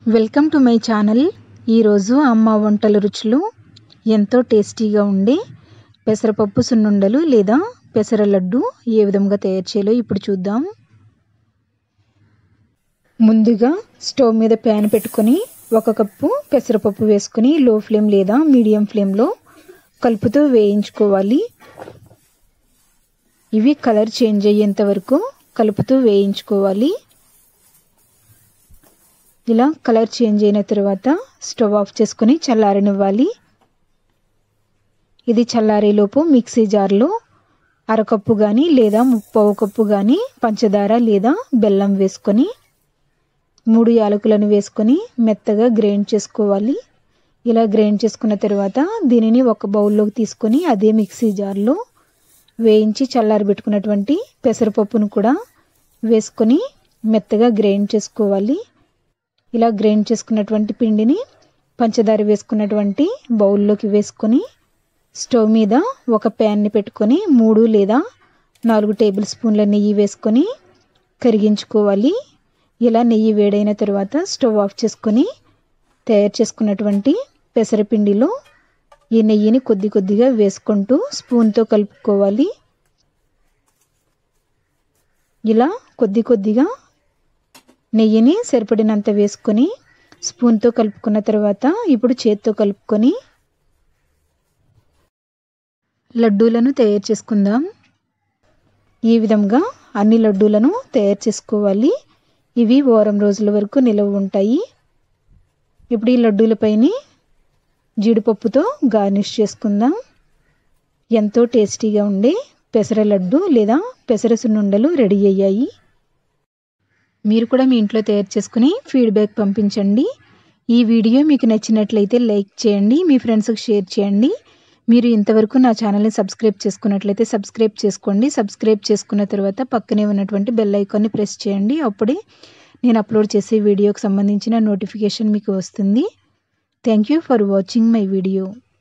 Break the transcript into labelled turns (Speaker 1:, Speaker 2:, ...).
Speaker 1: welcome to my channel ఈరోజు అమ్మ వంటల రుచులు ఎంతో టేస్టీగా ఉండే పెసరపప్పు సున్నుండలు లేదా పెసర లడ్డు ఏ విధంగా తయారు చేయాలో ఇప్పుడు చూద్దాం ముందుగా స్టవ్ మీద ప్యాన్ పెట్టుకొని ఒక కప్పు పెసరపప్పు వేసుకొని లో ఫ్లేమ్ లేదా మీడియం ఫ్లేమ్లో కలుపుతూ వేయించుకోవాలి ఇవి కలర్ చేంజ్ అయ్యేంత వరకు కలుపుతూ వేయించుకోవాలి ఇలా కలర్ చేంజ్ అయిన తర్వాత స్టవ్ ఆఫ్ చేసుకొని చల్లారనివ్వాలి ఇది చల్లారేలోపు మిక్సీ జార్లో అరకప్పు కానీ లేదా ముప్పావు కప్పు కానీ పంచదార లేదా బెల్లం వేసుకొని మూడు యాలకులను వేసుకొని మెత్తగా గ్రైండ్ చేసుకోవాలి ఇలా గ్రైండ్ చేసుకున్న తర్వాత దీనిని ఒక బౌల్లోకి తీసుకొని అదే మిక్సీ జార్లో వేయించి చల్లారబెట్టుకున్నటువంటి పెసరపప్పును కూడా వేసుకొని మెత్తగా గ్రైండ్ చేసుకోవాలి ఇలా గ్రైండ్ చేసుకున్నటువంటి పిండిని పంచదార వేసుకున్నటువంటి బౌల్లోకి వేసుకొని స్టవ్ మీద ఒక ప్యాన్ని పెట్టుకొని మూడు లేదా నాలుగు టేబుల్ స్పూన్ల నెయ్యి వేసుకొని కరిగించుకోవాలి ఇలా నెయ్యి వేడైన తర్వాత స్టవ్ ఆఫ్ చేసుకొని తయారు చేసుకున్నటువంటి పెసరపిండిలో ఈ నెయ్యిని కొద్ది కొద్దిగా వేసుకుంటూ స్పూన్తో కలుపుకోవాలి ఇలా కొద్ది కొద్దిగా నెయ్యిని సరిపడినంత వేసుకొని స్పూన్తో కలుపుకున్న తర్వాత ఇప్పుడు చేత్తో కలుపుకొని లడ్డూలను తయారు చేసుకుందాం ఈ విధంగా అన్ని లడ్డూలను తయారు చేసుకోవాలి ఇవి వారం రోజుల వరకు నిలవ ఉంటాయి ఇప్పుడు ఈ లడ్డూలపైని జీడిపప్పుతో గార్నిష్ చేసుకుందాం ఎంతో టేస్టీగా ఉండే పెసర లడ్డు లేదా పెసర సున్నుండలు రెడీ అయ్యాయి మీరు కూడా మీ ఇంట్లో తయారు చేసుకుని ఫీడ్బ్యాక్ పంపించండి ఈ వీడియో మీకు నచ్చినట్లయితే లైక్ చేయండి మీ ఫ్రెండ్స్కి షేర్ చేయండి మీరు ఇంతవరకు నా ఛానల్ని సబ్స్క్రైబ్ చేసుకున్నట్లయితే సబ్స్క్రైబ్ చేసుకోండి సబ్స్క్రైబ్ చేసుకున్న తర్వాత పక్కనే ఉన్నటువంటి బెల్ ఐకాన్ని ప్రెస్ చేయండి అప్పుడే నేను అప్లోడ్ చేసే వీడియోకి సంబంధించిన నోటిఫికేషన్ మీకు వస్తుంది thank you for watching my video